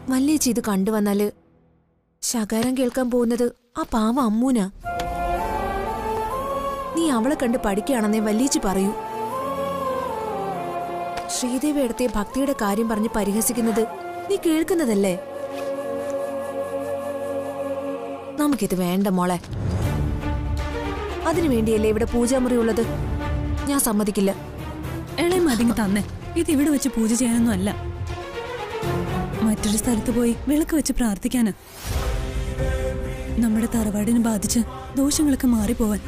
വല്യേച്ചി ഇത് കണ്ടുവന്നാല് ശകാരം കേൾക്കാൻ പോകുന്നത് ആ പാവ അമ്മൂനാ നീ അവളെ കണ്ട് പഠിക്കുകയാണെന്നേ വല്യേച്ചി പറയൂ ശ്രീദേവി എടുത്തെ ഭക്തിയുടെ കാര്യം പറഞ്ഞ് പരിഹസിക്കുന്നത് നീ കേൾക്കുന്നതല്ലേ നമുക്കിത് വേണ്ട മോളെ അതിനു വേണ്ടിയല്ലേ ഇവിടെ പൂജാമുറി ഉള്ളത് ഞാൻ സമ്മതിക്കില്ല ഇളയ മതിങ്ങി തന്നെ ഇത് ഇവിടെ വെച്ച് പൂജ ചെയ്യാനൊന്നും അല്ല മറ്റൊരു സ്ഥലത്ത് പോയി വിളക്ക് വെച്ച് പ്രാർത്ഥിക്കാന് നമ്മുടെ തറവാടിനെ ബാധിച്ച് ദോഷങ്ങളൊക്കെ മാറിപ്പോവാൻ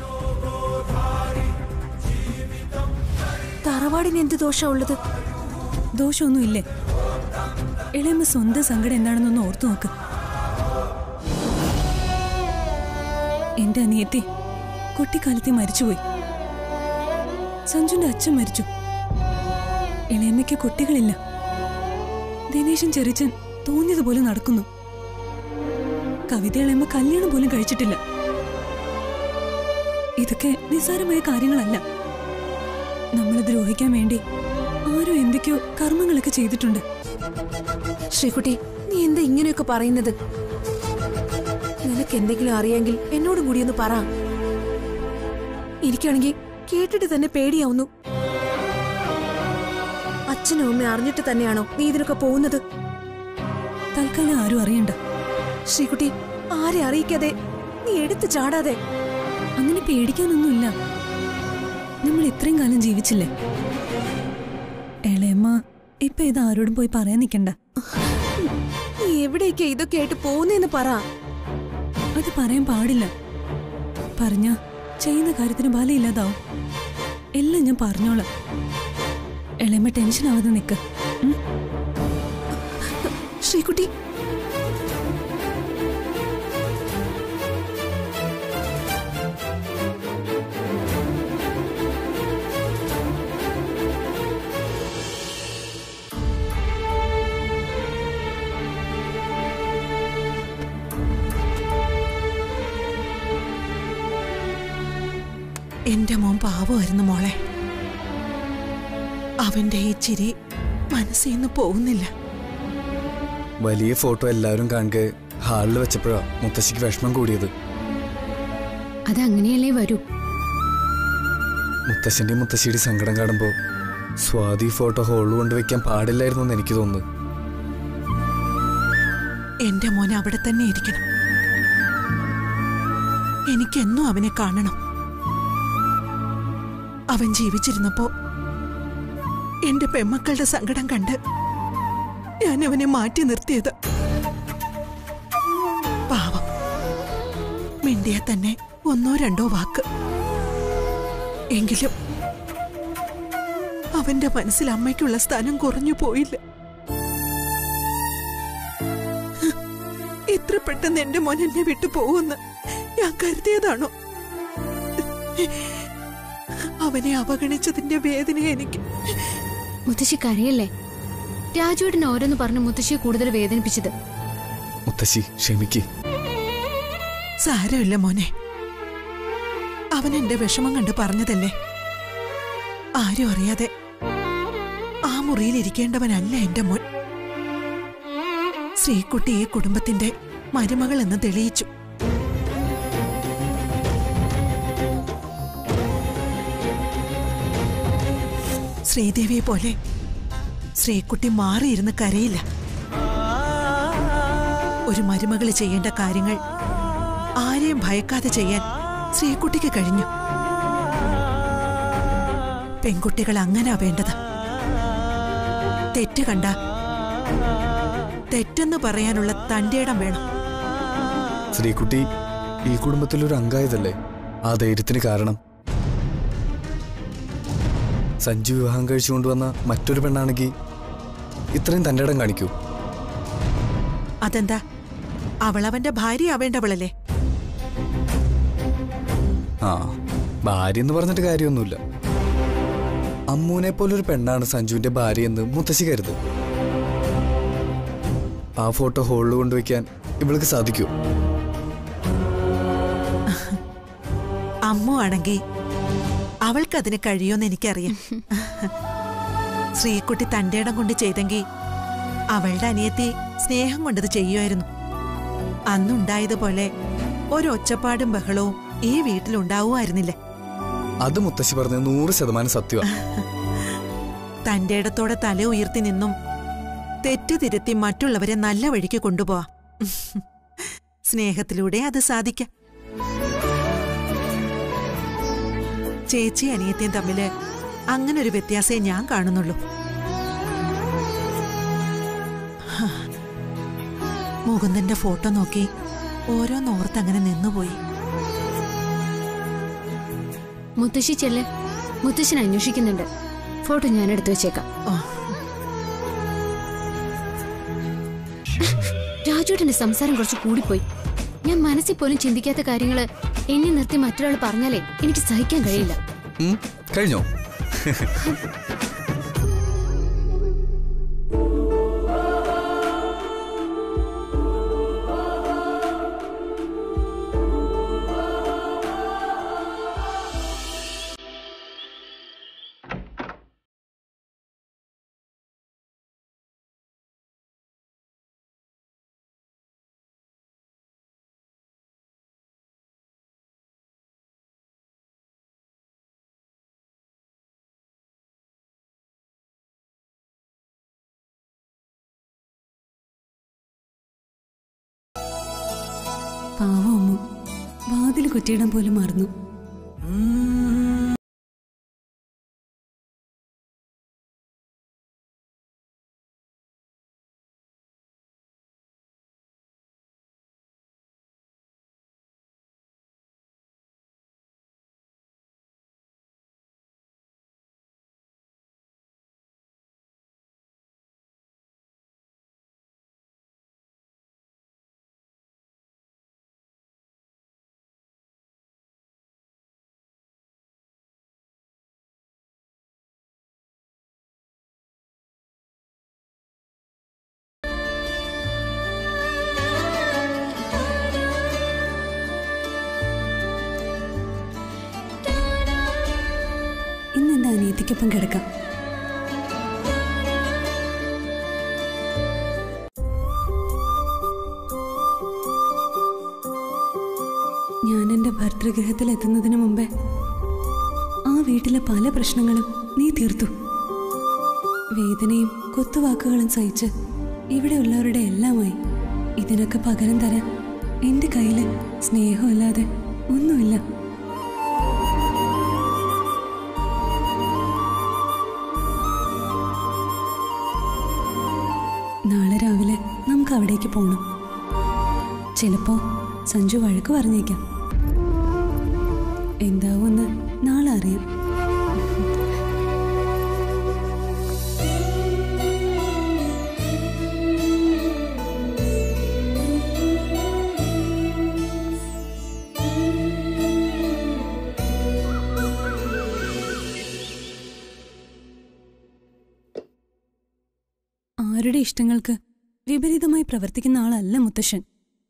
തറവാടിന് എന്ത് ദോഷാ ഉള്ളത് ദോഷമൊന്നുമില്ലേ ഇളയമ്മ സ്വന്തം സങ്കടം എന്താണെന്നൊന്ന് ഓർത്തു നോക്ക് എന്റെ അനിയത്തി കുട്ടിക്കാലത്തെ മരിച്ചുപോയി സഞ്ജുന്റെ അച്ഛൻ മരിച്ചു ഇളയമ്മയ്ക്ക് കുട്ടികളില്ല ദിനേശൻ ചെറിച്ചൻ തോന്നിയതുപോലെ നടക്കുന്നു കവിത ഇളയമ്മ കല്യാണം പോലും കഴിച്ചിട്ടില്ല ഇതൊക്കെ നിസ്സാരമായ കാര്യങ്ങളല്ല നമ്മളെ ദ്രോഹിക്കാൻ വേണ്ടി ആരോ എന്തൊക്കെയോ കർമ്മങ്ങളൊക്കെ ചെയ്തിട്ടുണ്ട് ശ്രീകുട്ടി നീ എന്താ ഇങ്ങനെയൊക്കെ പറയുന്നത് നിനക്ക് എന്തെങ്കിലും അറിയാമെങ്കിൽ എന്നോടും കൂടി ഒന്ന് പറ എനിക്കാണെങ്കിൽ കേട്ടിട്ട് തന്നെ പേടിയാവുന്നു അച്ഛനും അമ്മയും അറിഞ്ഞിട്ട് തന്നെയാണോ നീ ഇതിനൊക്കെ പോകുന്നത് തൽക്കാലം ആരും അറിയണ്ട ശ്രീകുട്ടി ആരെ അറിയിക്കാതെ നീ എടുത്തു ചാടാതെ അങ്ങനെ പേടിക്കാനൊന്നുമില്ല നമ്മൾ ഇത്രയും കാലം ജീവിച്ചില്ലേ ഇളയമ്മ ഇപ്പൊ ഇത് ആരോടും പോയി പറയാൻ നിൽക്കണ്ട നീ എവിടേക്കാ ഇതൊക്കെ ആയിട്ട് പോകുന്നേന്ന് പറ അത് പറയാൻ പാടില്ല പറഞ്ഞ ചെയ്യുന്ന കാര്യത്തിന് ബലമില്ലാതാവും എല്ലാം ഞാൻ പറഞ്ഞോളാം ഇളയമ്മ ടെൻഷൻ ആവാതെ നിൽക്ക് ഉം? ശ്രീകുട്ടി എന്റെ മോൻ പാവമായിരുന്നു മോളെ അവന്റെ ഈ ചിരി മനസ്സിൽ നിന്ന് പോകുന്നില്ല വലിയ ഫോട്ടോ എല്ലാവരും കാണുക ഹാളിൽ വെച്ചപ്പോഴാ മുത്തശ്ശിക്ക് വിഷമം കൂടിയത് അതങ്ങനെയല്ലേ വരൂ മുത്തശ്ശന്റെ മുത്തശ്ശിയുടെ സങ്കടം കാണുമ്പോൾ സ്വാതി ഫോട്ടോ ഹോളിൽ കൊണ്ടുവയ്ക്കാൻ പാടില്ലായിരുന്നു എന്ന് എനിക്ക് തോന്നുന്നു എന്റെ മോൻ അവിടെ തന്നെ ഇരിക്കണം എനിക്കെന്നും അവനെ കാണണം അവൻ ജീവിച്ചിരുന്നപ്പോ എന്റെ പെമ്മക്കളുടെ സങ്കടം കണ്ട് ഞാൻ അവനെ മാറ്റി നിർത്തിയത് പാവം മിണ്ടിയ തന്നെ ഒന്നോ രണ്ടോ വാക്ക് എങ്കിലും അവന്റെ മനസ്സിൽ അമ്മയ്ക്കുള്ള സ്ഥാനം കുറഞ്ഞു പോയില്ല ഇത്ര പെട്ടെന്ന് എന്റെ മോൻ എന്നെ വിട്ടു പോകുമെന്ന് ഞാൻ കരുതിയതാണോ അവനെ അവഗണിച്ചതിന്റെ വേദന എനിക്ക് മുത്തശ്ശി കരയല്ലേ രാജുവേട്ടൻ ഓരോന്ന് പറഞ്ഞ് മുത്തശ്ശിയെ കൂടുതൽ വേദനിപ്പിച്ചത് മുത്തശ്ശി ക്ഷമിക്ക് സാരമില്ല മോനെ അവൻ എന്റെ വിഷമം കണ്ട് പറഞ്ഞതല്ലേ ആരും അറിയാതെ ആ മുറിയിൽ ഇരിക്കേണ്ടവനല്ല എന്റെ മോൻ ശ്രീകുട്ടി ഈ കുടുംബത്തിന്റെ മരുമകൾ എന്ന് തെളിയിച്ചു ശ്രീദേവിയെ പോലെ ശ്രീകുട്ടി മാറിയിരുന്ന് കരയില്ല ഒരു മരുമകള് ചെയ്യേണ്ട കാര്യങ്ങൾ ആരെയും ഭയക്കാതെ ചെയ്യാൻ ശ്രീകുട്ടിക്ക് കഴിഞ്ഞു പെൺകുട്ടികൾ അങ്ങനാ വേണ്ടത് തെറ്റ് കണ്ട തെറ്റെന്ന് പറയാനുള്ള തന്റേടം വേണം ശ്രീകുട്ടി ഈ കുടുംബത്തിലൊരു അംഗായതല്ലേ ആ ധൈര്യത്തിന് കാരണം സഞ്ജു വിവാഹം കഴിച്ചു കൊണ്ടുവന്ന മറ്റൊരു പെണ്ണാണെങ്കിൽ ഇത്രയും തൻ്റെ ഇടം കാണിക്കൂ അതെന്താ അവളവന്റെ ഭാര്യ ആവേണ്ടവളല്ലേ ആ ഭാര്യ എന്ന് പറഞ്ഞിട്ട് കാര്യമൊന്നുമില്ല അമ്മൂനെ പോലൊരു പെണ്ണാണ് സഞ്ജുവിന്റെ ഭാര്യ എന്ന് മുത്തശ്ശി കരുത് ആ ഫോട്ടോ ഹോളിൽ കൊണ്ടുവയ്ക്കാൻ ഇവൾക്ക് സാധിക്കൂ അമ്മു ആണെങ്കി അവൾക്കതിന് കഴിയുമെന്ന് എനിക്കറിയാം ശ്രീകുട്ടി തന്റെ ഇടം കൊണ്ട് ചെയ്തെങ്കിൽ അവളുടെ അനിയത്തി സ്നേഹം കൊണ്ടത് ചെയ്യുമായിരുന്നു അന്നുണ്ടായതുപോലെ ഒരൊച്ചപ്പാടും ബഹളവും ഈ വീട്ടിലുണ്ടാവുമായിരുന്നില്ല അത് മുത്തശ്ശി പറഞ്ഞത് നൂറ് ശതമാനം സത്യമാണ് തന്റെ ഇടത്തോടെ തല ഉയർത്തി നിന്നും തെറ്റ് തിരുത്തി മറ്റുള്ളവരെ നല്ല വഴിക്ക് കൊണ്ടുപോവാ സ്നേഹത്തിലൂടെ അത് സാധിക്കാം ചേച്ചി അനിയത്തിയും തമ്മില് അങ്ങനെ ഒരു വ്യത്യാസമേ ഞാൻ കാണുന്നുള്ളൂ ഹാ. മുകുന്ദന്റെ ഫോട്ടോ നോക്കി ഓരോന്നോർത്ത് അങ്ങനെ നിന്നുപോയി മുത്തശ്ശി ചെല്ല് മുത്തശ്ശൻ അന്വേഷിക്കുന്നുണ്ട് ഫോട്ടോ ഞാൻ എടുത്തു വെച്ചേക്കാം ഓ, രാജുവേട്ടന്റെ സംസാരം കുറച്ച് കൂടിപ്പോയി ഞാൻ മനസ്സിൽ പോലും ചിന്തിക്കാത്ത കാര്യങ്ങള് എന്നെ നിർത്തി മറ്റൊരാൾ പറഞ്ഞാലേ എനിക്ക് സഹിക്കാൻ കഴിയില്ല ഉം, കഴിഞ്ഞോ പാവം അമ്മു വാതിൽ കുറ്റിയിടാൻ പോലും മറന്നു ഇന്ന് എന്റെ അനിയത്തിക്കൊപ്പം കിടക്കാം ഞാൻ എന്റെ ഭർതൃഗൃഹത്തിൽ എത്തുന്നതിന് മുമ്പേ ആ വീട്ടിലെ പല പ്രശ്നങ്ങളും നീ തീർത്തു വേദനയും കൊത്തുവാക്കുകളും സഹിച്ച് ഇവിടെയുള്ളവരുടെ എല്ലാമായി ഇതിനൊക്കെ പകരം തരാൻ എന്റെ കയ്യില് സ്നേഹമല്ലാതെ ഒന്നുമില്ല നാളെ രാവിലെ നമുക്ക് അവിടേക്ക് പോകണം ചിലപ്പോ സഞ്ജു വഴക്ക് പറഞ്ഞേക്കാം എന്താവുമെന്ന് നാളെ അറിയാം ആരുടെ ഇഷ്ടങ്ങൾക്ക് വിപരീതമായി പ്രവർത്തിക്കുന്ന ആളല്ല മുത്തശ്ശൻ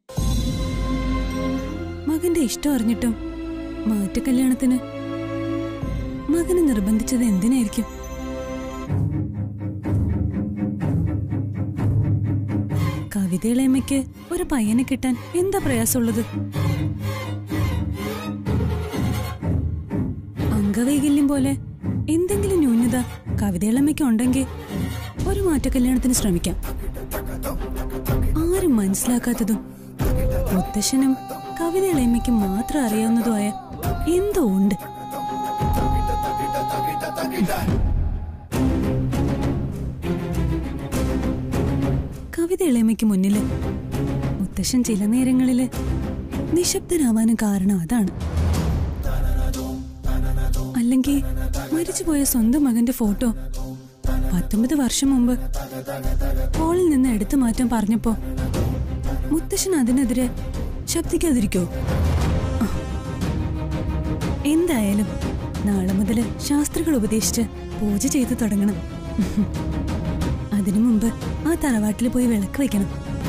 മകന്റെ ഇഷ്ടം അറിഞ്ഞിട്ടും മാറ്റക്കല്യാണത്തിന് മകനെ നിർബന്ധിച്ചത് എന്തിനായിരിക്കും കവിതയിളയമ്മയ്ക്ക് ഒരു പയ്യനെ കിട്ടാൻ എന്താ പ്രയാസമുള്ളത് അംഗവൈകല്യം പോലെ എന്തെങ്കിലും ന്യൂനത കവിതയിളമ്മയ്ക്ക് ഉണ്ടെങ്കിൽ ഒരു മാറ്റക്കല്യാണത്തിന് ശ്രമിക്കാം ആരും മനസ്സിലാക്കാത്തതും മുത്തശ്ശനും കവിതയിളയമ്മയ്ക്ക് മാത്രം അറിയാവുന്നതുമായ എന്തോ ഉണ്ട് കവിത ഇളയമ്മയ്ക്ക് മുന്നില് മുത്തശ്ശൻ ചില നേരങ്ങളില് നിശബ്ദനാവാനും കാരണം അതാണ് അല്ലെങ്കിൽ മരിച്ചുപോയ സ്വന്തം മകന്റെ ഫോട്ടോ പത്തൊമ്പത് വർഷം മുമ്പ് ഹോളിൽ നിന്ന് എടുത്തു മാറ്റാൻ പറഞ്ഞപ്പോ മുത്തശ്ശൻ അതിനെതിരെ ശബ്ദിക്കാതിരിക്കോ ആ. എന്തായാലും നാളെ മുതല് ശാസ്ത്രികൾ ഉപദേശിച്ച് പൂജ ചെയ്തു തുടങ്ങണം അതിനു മുമ്പ് ആ തറവാട്ടിൽ പോയി വിളക്ക് വെക്കണം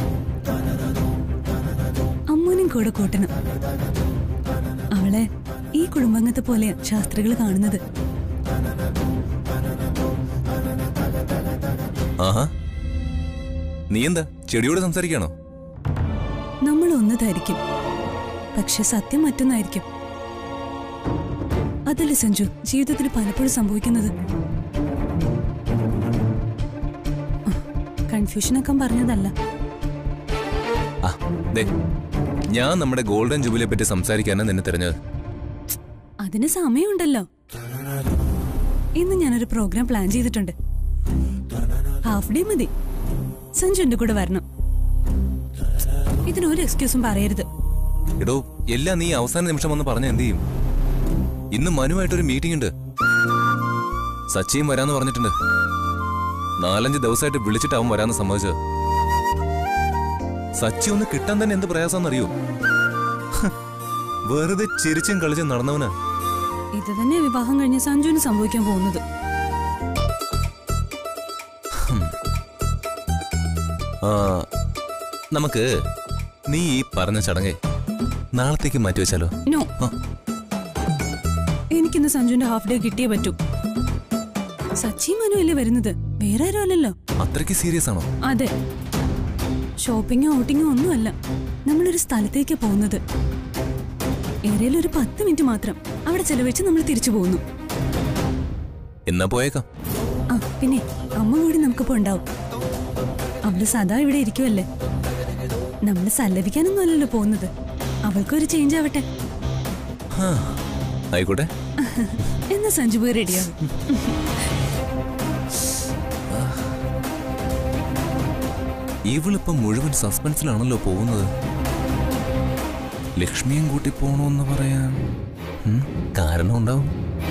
അമ്മൂനും കൂടെ കൂട്ടണം അവളെ ഈ കുടുംബാംഗത്തെ പോലെയാ ശാസ്ത്രികൾ കാണുന്നത് ആഹാ നീ എന്താ ചെടിയോട് സംസാരിക്കാണോ നമ്മൾ ഒന്ന് ധരിക്കും പക്ഷെ സത്യം മറ്റൊന്നായിരിക്കും അതല്ലേ സഞ്ജു ജീവിതത്തിൽ പലപ്പോഴും സംഭവിക്കുന്നത് കൺഫ്യൂഷനൊക്കെ പറഞ്ഞതല്ല ആ ദേ ഞാൻ നമ്മുടെ ഗോൾഡൻ ജൂബിലിയെ പറ്റി സംസാരിക്കാനാണ് നിന്നെ തിരഞ്ഞത് അതിന് സമയമുണ്ടല്ലോ ഇന്ന് ഞാനൊരു പ്രോഗ്രാം പ്ലാൻ ചെയ്തിട്ടുണ്ട് ഹാഫ് ഡേ മതി സഞ്ജു എന്റെ കൂടെ വരണം ഇതിനൊരു എക്സ്ക്യൂസും പറയരുത് എടോ എല്ലാം നീ അവസാന നിമിഷം വന്ന് പറഞ്ഞ എന്ത് ചെയ്യും ഇന്ന് മനുവായിട്ടൊരു മീറ്റിംഗ് ഉണ്ട് സച്ചിയും വരാന്ന് പറഞ്ഞിട്ടുണ്ട് നാലഞ്ച് ദിവസമായിട്ട് വിളിച്ചിട്ട് അവൻ വരാന്ന് സമ്മതിച്ചത് സച്ചി ഒന്ന് കിട്ടാൻ തന്നെ എന്ത് പ്രയാസമെന്നറിയോ ഹ്, വെറുതെ ചിരിച്ചും കളിച്ചും നടന്നവനാ ഇത് തന്നെ വിവാഹം കഴിഞ്ഞ് സഞ്ജുവിന് സംഭവിക്കാൻ പോകുന്നത് ആ നമുക്ക് നീ ഈ പറഞ്ഞ ചടങ്ങ് നാളത്തേക്ക് മാറ്റിവെച്ചാലോ നോ ആ. എനിക്കിന്ന് സഞ്ജുവിന്റെ ഹാഫ് ഡേ കിട്ടിയേ പറ്റൂ സച്ചി മനു അല്ലേ വരുന്നത് വേറെ ആരും അല്ലല്ലോ അത്രയ്ക്ക് സീരിയസ് ആണോ അതെ ഷോപ്പിങ്ങോ ഔട്ടിങ്ങോ ഒന്നുമല്ല നമ്മളൊരു സ്ഥലത്തേക്ക് പോകുന്നത് ഏറിയാലും ഒരു പത്ത് മിനിറ്റ് മാത്രം അവിടെ ചെലവഴിച്ച് നമ്മൾ തിരിച്ചു പോകുന്നു എന്നാ പോയേക്കാം ആ പിന്നെ അമ്മ കൂടി നമുക്കിപ്പോ ഉണ്ടാവും അവള് സദാ ഇവിടെ ഇരിക്കുമല്ലേ നമ്മൾ സല്ലപിക്കാനൊന്നും അല്ലല്ലോ പോകുന്നത് അവൾക്കൊരു ചേഞ്ച് ആവട്ടെ ഹാ, ആയിക്കോട്ടെ എന്നാ സഞ്ജു പോയി റെഡിയാവും ഇവളിപ്പം മുഴുവൻ സസ്പെൻസിലാണല്ലോ പോകുന്നത് ലക്ഷ്മിയും കൂട്ടി പോണോന്ന് പറയാൻ ഉം, കാരണം ഉണ്ടാവും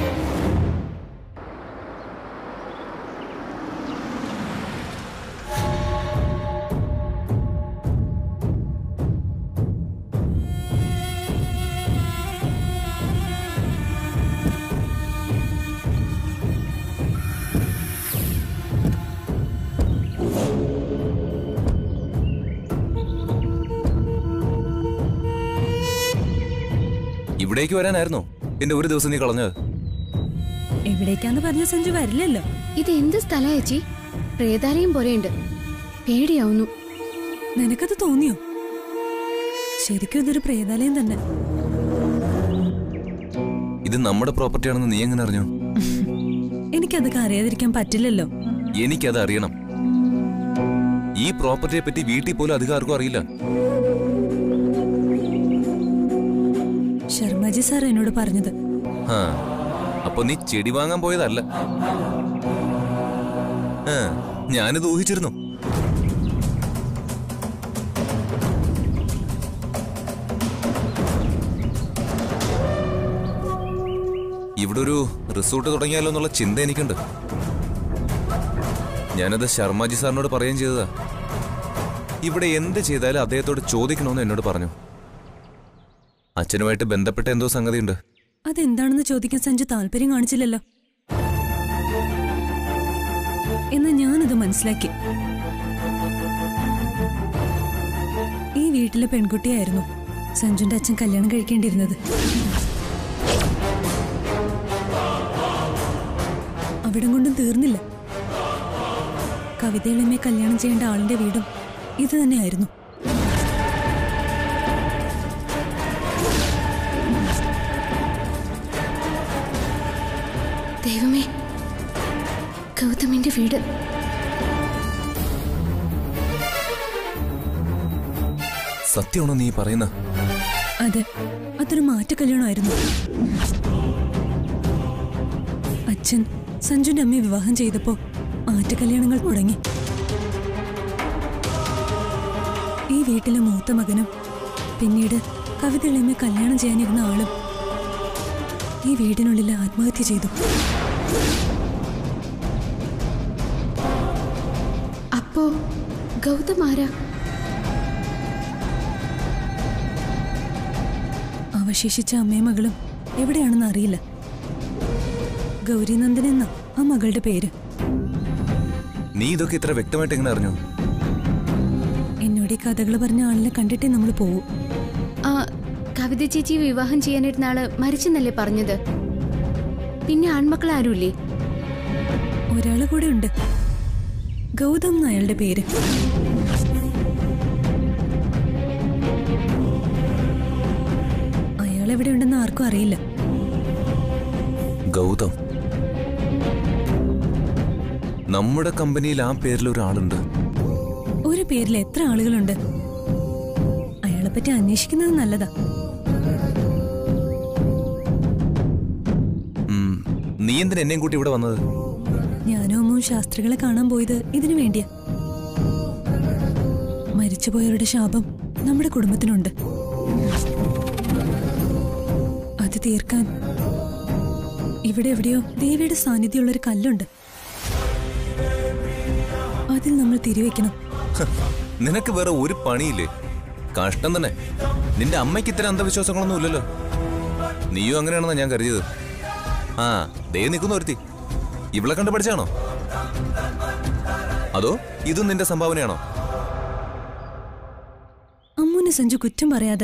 ഇവിടേക്ക് വരാനായിരുന്നോ എന്റെ ഒരു ദിവസം നീ കളഞ്ഞത് എവിടേക്കാന്ന് പറഞ്ഞ സഞ്ജു വരില്ലല്ലോ ഇത് എന്ത് സ്ഥല ചേച്ചി പ്രേതാലയം പോലെയുണ്ട് പേടിയാവുന്നു നിനക്കത് തോന്നിയോ ശരിക്കും ഇതൊരു പ്രേതാലയം തന്നെ ഇത് നമ്മുടെ പ്രോപ്പർട്ടി ആണെന്ന് നീ എങ്ങനെ അറിഞ്ഞു എനിക്കതൊക്കെ അറിയാതിരിക്കാൻ പറ്റില്ലല്ലോ എനിക്കത് അറിയണം ഈ പ്രോപ്പർട്ടിയെ പറ്റി വീട്ടിൽ പോലും അധികം ആർക്കും അറിയില്ല ശർമ്മജി സാർ എന്നോട് പറഞ്ഞത് ആ അപ്പൊ നീ ചെടി വാങ്ങാൻ പോയതല്ല ആ, ഞാനിത് ഊഹിച്ചിരുന്നു ഇവിടെ ഒരു റിസോർട്ട് തുടങ്ങിയാലോ എന്നുള്ള ചിന്ത എനിക്കുണ്ട് ഞാനത് ശർമാജി സാറിനോട് പറയുകയും ചെയ്തതാ ഇവിടെ എന്ത് ചെയ്താലും അദ്ദേഹത്തോട് ചോദിക്കണമെന്ന് എന്നോട് പറഞ്ഞു അച്ഛനുമായിട്ട് ബന്ധപ്പെട്ട എന്തോ സംഗതിയുണ്ട് അതെന്താണെന്ന് ചോദിക്കാൻ സഞ്ജു താല്പര്യം കാണിച്ചില്ലല്ലോ എന്നാ ഞാനത് മനസ്സിലാക്കി ഈ വീട്ടിലെ പെൺകുട്ടിയായിരുന്നു സഞ്ജുന്റെ അച്ഛൻ കല്യാണം കഴിക്കേണ്ടിയിരുന്നത് അവിടം കൊണ്ടും തീർന്നില്ല കവിതയെളിമയെ കല്യാണം ചെയ്യേണ്ട ആളിന്റെ വീടും ഇത് തന്നെയായിരുന്നു ദൈവമേ ഗൗതമിന്റെ വീട് സത്യമാണോ നീ പറയുന്ന അതെ അതൊരു മാറ്റ കല്യാണമായിരുന്നു അച്ഛൻ സഞ്ജുന്റെ അമ്മയെ വിവാഹം ചെയ്തപ്പോ മാറ്റ കല്യാണങ്ങൾ മുടങ്ങി ഈ വീട്ടിലെ മൂത്ത മകനും പിന്നീട് കവിതളമ്മയെ കല്യാണം ചെയ്യാനിരുന്ന ആളും ഈ വീടിനുള്ളിൽ ആത്മഹത്യ ചെയ്തു അപ്പോ ഗൗതം ആരാ അവശേഷിച്ച അമ്മയും മകളും എവിടെയാണെന്ന് അറിയില്ല ഗൗരിനന്ദൻ എന്ന ആ മകളുടെ പേര് നീ ഇതൊക്കെ ഇത്ര വ്യക്തമായിട്ട് എങ്ങനെ അറിഞ്ഞു എന്നോട് ഈ കഥകൾ പറഞ്ഞ ആളിനെ കണ്ടിട്ടേ നമ്മൾ പോവൂ ആ കവിത ചേച്ചി വിവാഹം ചെയ്യാനിരുന്ന ആള് മരിച്ചെന്നല്ലേ പറഞ്ഞത് പിന്നെ ആൺമക്കൾ ആരുമില്ലേ ഒരാള് കൂടെ ഉണ്ട് ഗൗതം എന്ന അയാളുടെ പേര് ഉണ്ടെന്ന് ആർക്കും അറിയില്ല ഗൗതം നമ്മുടെ കമ്പനിയിൽ ആ പേരിൽ ഒരാളുണ്ട് ഒരു പേരിൽ എത്ര ആളുകളുണ്ട് അയാളെ പറ്റി അന്വേഷിക്കുന്നത് നല്ലതാ ഉം, നീ എന്തിനാ എന്നെയും കൂട്ടി ഇവിടെ വന്നത് ഞാനും അമ്മും ശാസ്ത്രികളെ കാണാൻ പോയത് ഇതിനു വേണ്ടിയാ മരിച്ചുപോയവരുടെ ശാപം നമ്മുടെ കുടുംബത്തിനുണ്ട് അത് തീർക്കാൻ ഇവിടെ എവിടെയോ ദേവിയുടെ സാന്നിധ്യമുള്ള ഒരു കല്ലുണ്ട് അതിൽ നമ്മൾ തിരിവെക്കണം ഹ, നിനക്ക് വേറെ ഒരു പണിയില്ലേ കഷ്ടം തന്നെ നിന്റെ അമ്മയ്ക്ക് ഇത്തരം അന്ധവിശ്വാസങ്ങളൊന്നും ഇല്ലല്ലോ നീയും അങ്ങനെയാണെന്നാ ഞാൻ കരുതിയത് ആ ദേ നിൽക്കുന്ന ഒരുത്തി ഇവളെ കണ്ട് പഠിച്ചാണോ അതോ ഇതും നിന്റെ സംഭാവനയാണോ അമ്മുനെ സഞ്ജു കുറ്റം പറയാതെ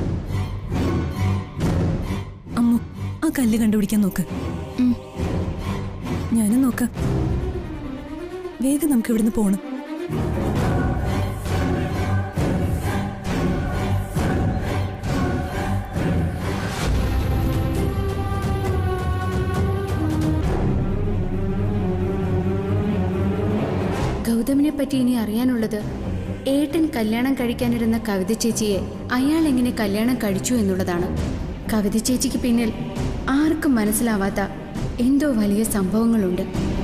അമ്മു ആ കല്ല് കണ്ടുപിടിക്കാൻ നോക്ക് ഉം. ഞാനും നോക്കാം വേഗം നമുക്ക് ഇവിടുന്ന് പോണം ഗൗതമിനെ പറ്റി ഇനി അറിയാനുള്ളത് ഏട്ടൻ കല്യാണം കഴിക്കാനിരുന്ന കവിത ചേച്ചിയെ അയാൾ എങ്ങനെ കല്യാണം കഴിച്ചു എന്നുള്ളതാണ് കവിത ചേച്ചിക്ക് പിന്നിൽ ആർക്കും മനസ്സിലാവാത്ത എന്തോ വലിയ സംഭവങ്ങളുണ്ട്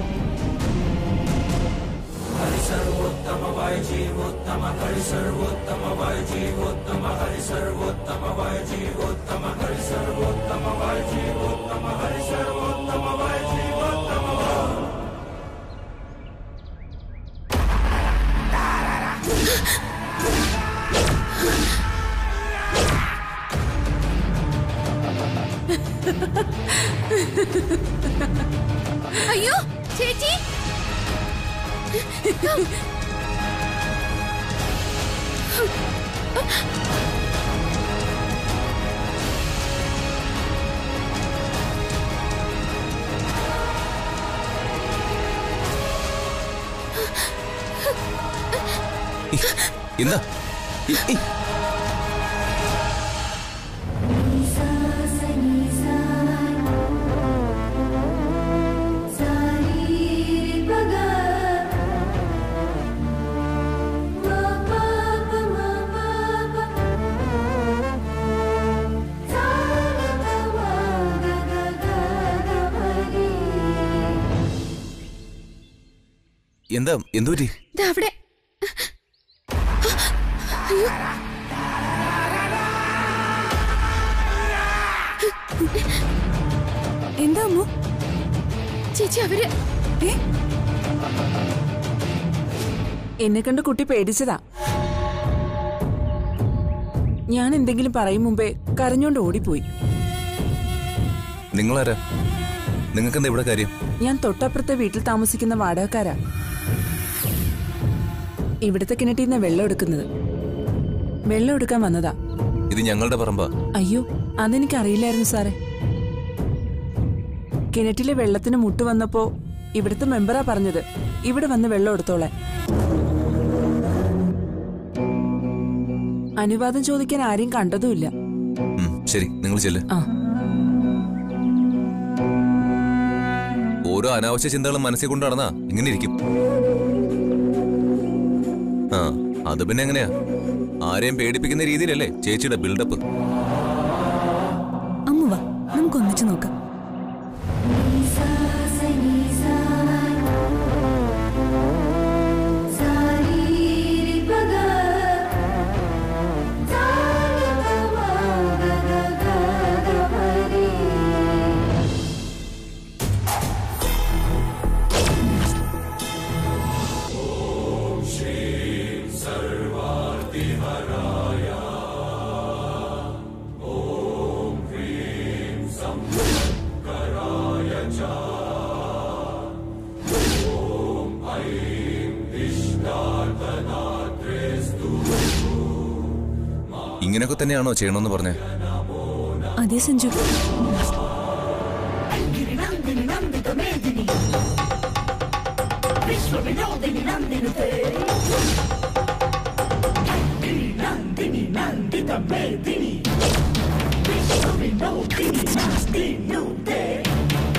അയ്യോ ചേച്ചി എന്താ ഇ- ഇ- എന്താ എന്തു പറ്റി ദാ അവിടെ എന്താ അമ്മു ചേച്ചി അവര് ഏ എന്നെ കണ്ട് കുട്ടി പേടിച്ചതാ ഞാൻ എന്തെങ്കിലും പറയും മുമ്പേ കരഞ്ഞോണ്ട് ഓടിപ്പോയി നിങ്ങളാരാ നിങ്ങൾക്ക് എന്താ ഇവിടെ കാര്യം ഞാൻ തൊട്ടപ്പുറത്തെ വീട്ടിൽ താമസിക്കുന്ന വാടകക്കാരാ ഇവിടുത്തെ കിണറ്റിൽ നിന്ന് വെള്ളം എടുക്കുന്നത് വെള്ളം എടുക്കാൻ വന്നതാ ഇത് ഞങ്ങളുടെ പറമ്പാ അയ്യോ അതെനിക്ക് അറിയില്ലായിരുന്നു സാറേ കിണറ്റിലെ വെള്ളത്തിന് മുട്ട് വന്നപ്പോ ഇവിടുത്തെ മെമ്പറാ പറഞ്ഞത് ഇവിടെ വന്ന് വെള്ളം എടുത്തോളാൻ അനുവാദം ചോദിക്കാൻ ആരെയും കണ്ടതുമില്ല ഉം, ശരി നിങ്ങൾ ചെല്ല് ആ ഓരോ അനാവശ്യ ചിന്തകളും മനസ്സിൽ കൊണ്ട് നടന്നാ ഇങ്ങനെ ഇരിക്കും ആ അത് പിന്നെ എങ്ങനെയാ ആരെയും പേടിപ്പിക്കുന്ന രീതിയിലല്ലേ ചേച്ചിയുടെ ബിൽഡപ്പ് അമ്മു വാ നമുക്ക് ഒന്നിച്ചു നോക്കാം ഇങ്ങനെയൊക്കെ തന്നെയാണോ ചെയ്യണമെന്ന് പറഞ്ഞേ അതെ സഞ്ജു